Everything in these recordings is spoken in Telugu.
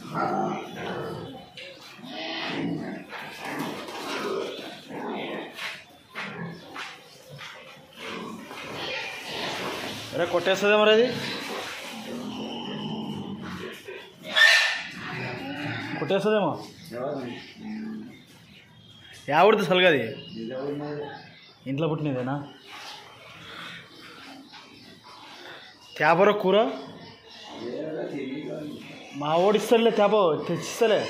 అరే కొట్టేస్తుందా మరి అది కొట్టేస్తుందేమో యావడిది సలగది ఇంట్లో పుట్టినదేనా తేపరో కూర మా ఓడిస్తలే తేప తెచ్చిస్తలే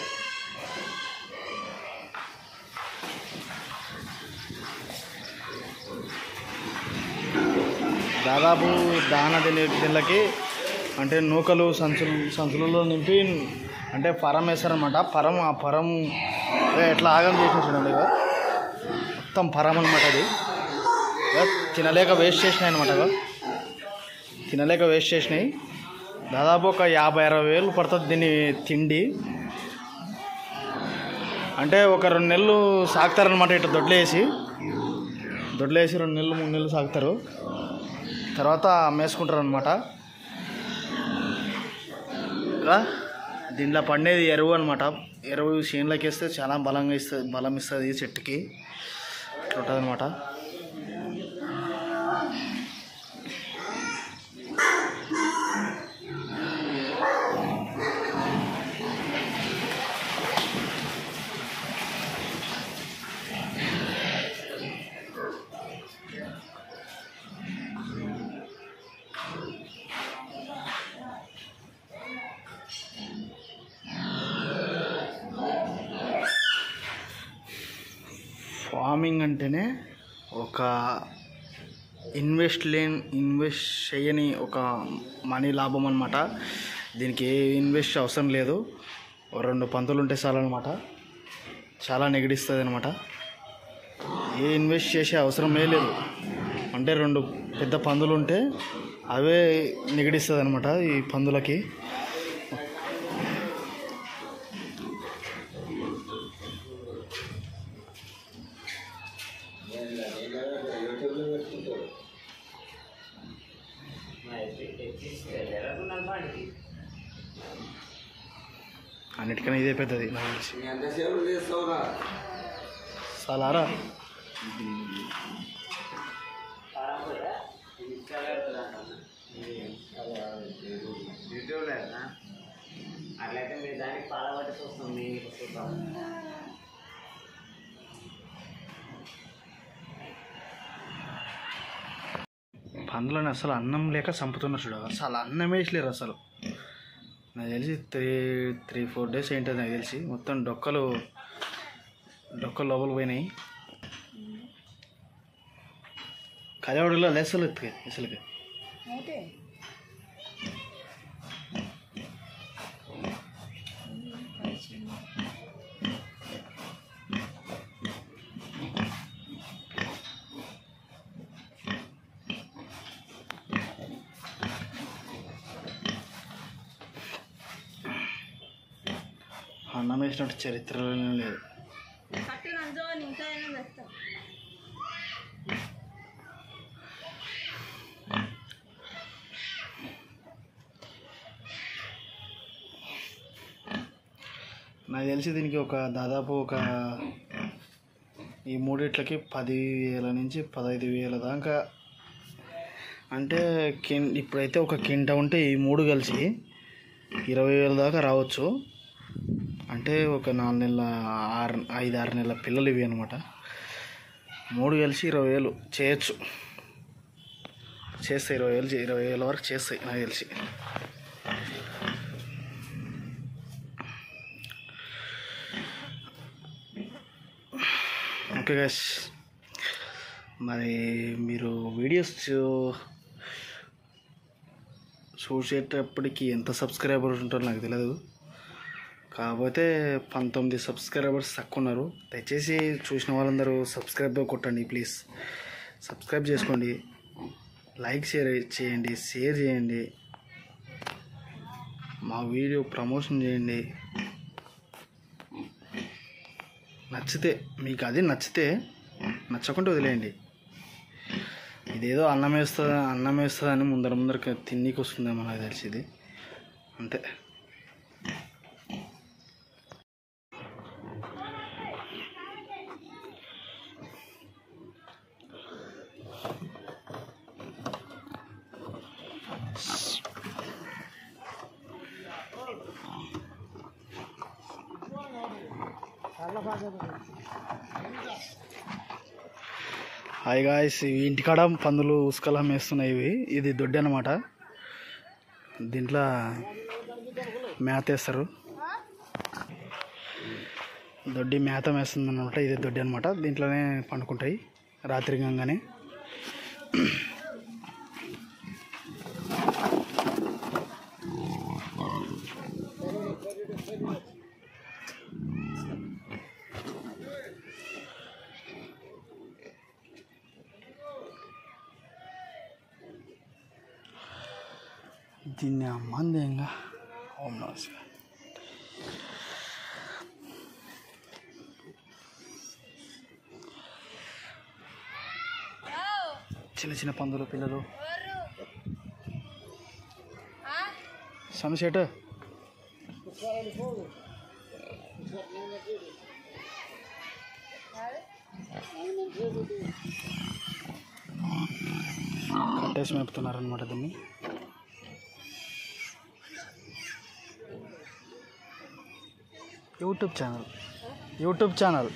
దాదాపు దాన తినే పిల్లకి అంటే నూకలు సంచులు సంచులలో నింపి అంటే పరం వేస్తారనమాట పరం ఆ పరం ఏ ఎట్లా ఆగం చేసిన చూడండి ఇక మొత్తం పరం అనమాట అది ఇక తినలేక వేస్ట్ చేసినాయి అనమాట ఇక తినలేక వేస్ట్ చేసినాయి దాదాపు ఒక యాభై అరవై వేలు పడుతుంది దీన్ని తిండి అంటే ఒక రెండు నెలలు సాగుతారనమాట ఇట్లా దొడ్లేసి దొడ్లేసి రెండు నెలలు మూడు నెలలు సాగుతారు తర్వాత అమ్మేసుకుంటారు అనమాట ఇంకా దీంట్లో పండేది ఎరువు అనమాట ఎరువు చేనులోకి వేస్తే చాలా బలంగా ఇస్తుంది బలం ఇస్తుంది ఈ చెట్టుకి ఇట్లా ఉంటుంది అనమాట ఫార్మింగ్ అంటేనే ఒక ఇన్వెస్ట్ లేని ఇన్వెస్ట్ చేయని ఒక మనీ లాభం అనమాట దీనికి ఏ ఇన్వెస్ట్ అవసరం లేదు ఓ రెండు పంతులు ఉంటే చాలన్నమాట చాలా నెగిడిస్తుంది అనమాట ఏ ఇన్వెస్ట్ చేసే అవసరమే లేదు అంటే రెండు పెద్ద పందులు ఉంటే అవే నెగిడిస్తుంది అనమాట ఈ పందులకి అన్నిటికన్నా ఇదే పెద్దది నాకు తెలిసి ఎంతసేపు చేస్తావురా సలారా అట్లయితే మీరు దానికి పాలబట్టి చూస్తాం మేము చూస్తాం పందులని అసలు అన్నం లేక చంపుతున్నారు చూడ అసలు అన్నం వేసలేరు అసలు నాకు తెలిసి త్రీ త్రీ ఫోర్ డేస్ ఏంటో నాకు తెలిసి మొత్తం డొక్కలు డొక్కలు లోపల పోయినాయి కజావడిలో లెస్సలు ఎత్తుకే అసలుకి అన్నం వేసినట్టు చరిత్రలోనే లేదు కట్టు నంజో ఇంకా ఏమైనా తెస్తా నాకు తెలిసి దీనికి ఒక దాదాపు ఒక ఈ మూడిట్లకి పది వేల నుంచి పదహైదు వేల దాకా అంటే కిన్ ఇప్పుడైతే ఒక కింట ఉంటే ఈ మూడు కలిసి ఇరవై వేల దాకా రావచ్చు అంటే ఒక నాలుగు నెలల ఆరు ఐదు ఆరు నెలల పిల్లలు ఇవి అనమాట మూడు కలిసి ఇరవై వేలు చేయొచ్చు చేస్తాయి ఇరవై వేలు ఇరవై వేల వరకు చేస్తాయి నాకు తెలిసి ఓకే గైస్ మరి మీరు వీడియోస్ చూ- చూసేటప్పటికి ఎంత సబ్స్క్రైబర్ ఉంటారో నాకు తెలియదు కాకపోతే పంతొమ్మిది సబ్స్క్రైబర్స్ తక్కువ ఉన్నారు దయచేసి చూసిన వాళ్ళందరూ సబ్స్క్రైబ్ కొట్టండి ప్లీజ్ సబ్స్క్రైబ్ చేసుకోండి లైక్ షేర్ చేయండి షేర్ చేయండి మా వీడియో ప్రమోషన్ చేయండి నచ్చితే మీకు అది నచ్చితే నచ్చకుంటే వదిలేయండి ఇదేదో అన్నం వేస్తుంది అన్నం వేస్తుంది అని ముందర ముందర తిన్నీకి వస్తుందేమో నాకు తెలిసి ఇది అంతే హాయ్ గాయస్ ఇవి ఇంటికాడ పందులు ఉసుకలం వేస్తున్నాయి ఇవి ఇది దొడ్డి అనమాట దీంట్లో మేత వేస్తారు దొడ్డి మేత వేస్తుంది అనమాట ఇది దొడ్డి అనమాట దీంట్లోనే పండుకుంటాయి రాత్రి గంగానే దీన్ని అమ్మంది ఇంకా ఓం నమః శివాయ. చిన్న చిన్న పందులు పిల్లలు సన్సెట్ కట్టేసి మేపుతున్నారనమాట దీన్ని యూట్యూబ్ ఛానల్ యూట్యూబ్ ఛానల్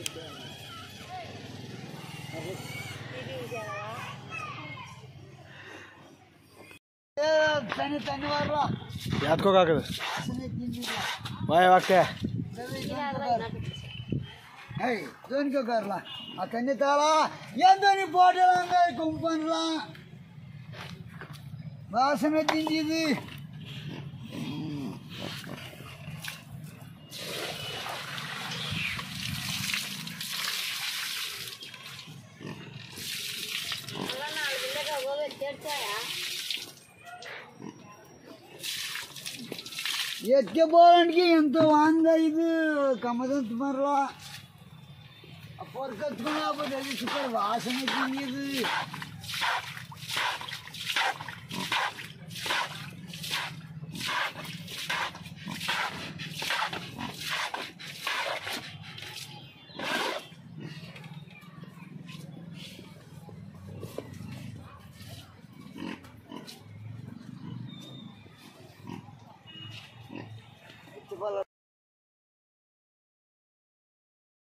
ಯಾತ್ಕೋ ಕಾಕದು ಬಾಯ್ ವಾಕ್ಯ दोनको गर्ला अकन्ने ताला ಏನ್ ದೋನಿ ಬಾಟಲ್ ಹಂಗ ಕುಂಪನ್ಲ ವಾಸನೆ ತಿಂದಿದಿ ಎತ್ಕೆ ಬೋಲಂಟ್ಗೆ ಎಂತ ವಾಂಗ ಇದು ಕಮದಂತ ಮರಲ పొరకొచ్చుకున్నప్పుడు తెలిసి వాసన తింది